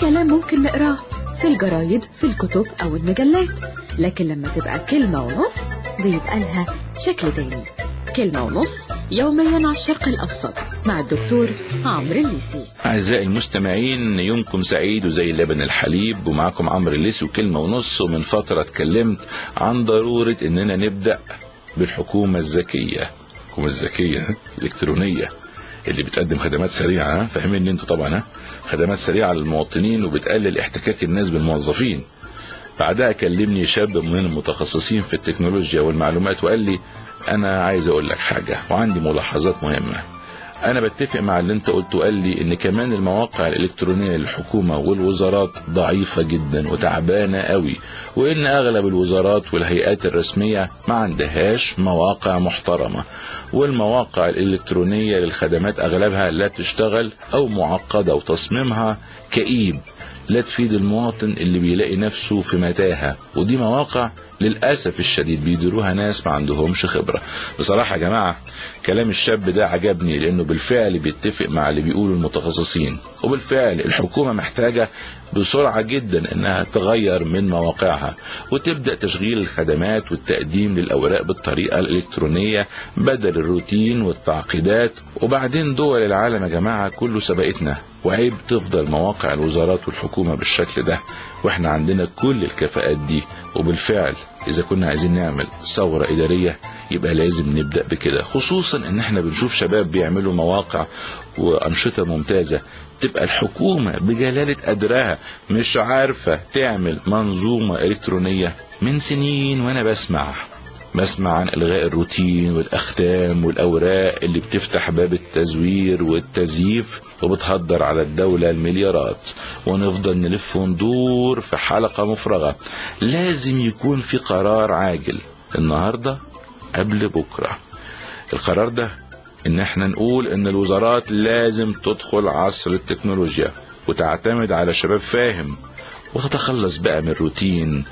كلام ممكن نقراه في الجرايد في الكتب أو المجلات لكن لما تبقى كلمة ونص بيبقى لها شكل تاني كلمة ونص يوميا على الشرق الأوسط مع الدكتور عمرو الليسي أعزائي المستمعين يومكم سعيد وزي اللبن الحليب ومعكم عمرو الليسي وكلمة ونص ومن فترة اتكلمت عن ضرورة إننا نبدأ بالحكومة الذكية الحكومة الذكية الإلكترونية اللي بتقدم خدمات سريعة فاهمين انتوا طبعا ها؟ خدمات سريعة للمواطنين وبتقلل احتكاك الناس بالموظفين بعدها كلمني شاب من المتخصصين في التكنولوجيا والمعلومات وقال لي انا عايز اقول لك حاجة وعندي ملاحظات مهمة انا بتفق مع اللي انت قلته قال لي ان كمان المواقع الالكترونية للحكومة والوزارات ضعيفة جدا وتعبانة قوي وان اغلب الوزارات والهيئات الرسمية ما عندهاش مواقع محترمة والمواقع الالكترونية للخدمات اغلبها لا تشتغل او معقدة وتصميمها كئيب لا تفيد المواطن اللي بيلاقي نفسه في متاهة ودي مواقع للأسف الشديد بيديروها ناس ما عندهمش خبرة بصراحة يا جماعة كلام الشاب ده عجبني لأنه بالفعل بيتفق مع اللي بيقوله المتخصصين وبالفعل الحكومة محتاجة بسرعة جدا انها تغير من مواقعها وتبدأ تشغيل الخدمات والتقديم للأوراق بالطريقة الإلكترونية بدل الروتين والتعقيدات وبعدين دول العالم يا جماعة كله سبقتنا وعيب تفضل مواقع الوزارات والحكومة بالشكل ده واحنا عندنا كل الكفاءات دي وبالفعل اذا كنا عايزين نعمل ثورة ادارية يبقى لازم نبدأ بكده خصوصا ان احنا بنشوف شباب بيعملوا مواقع وانشطة ممتازة تبقى الحكومة بجلالة قدرها مش عارفة تعمل منظومة الكترونية من سنين وانا بسمع بسمع عن الغاء الروتين والاختام والاوراق اللي بتفتح باب التزوير والتزييف وبتهدر على الدولة المليارات ونفضل نلف وندور في حلقة مفرغة لازم يكون في قرار عاجل النهاردة قبل بكرة القرار ده ان احنا نقول ان الوزارات لازم تدخل عصر التكنولوجيا وتعتمد على شباب فاهم وتتخلص بقى من الروتين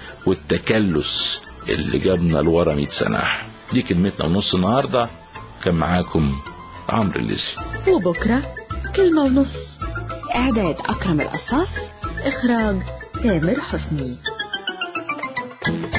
والتكلس اللي جابنا لورا 100 سنة دي كلمتنا ونص النهاردة كان معاكم عمرو الليسي وبكرة كلمة ونص إعداد أكرم القصاص إخراج تامر حسني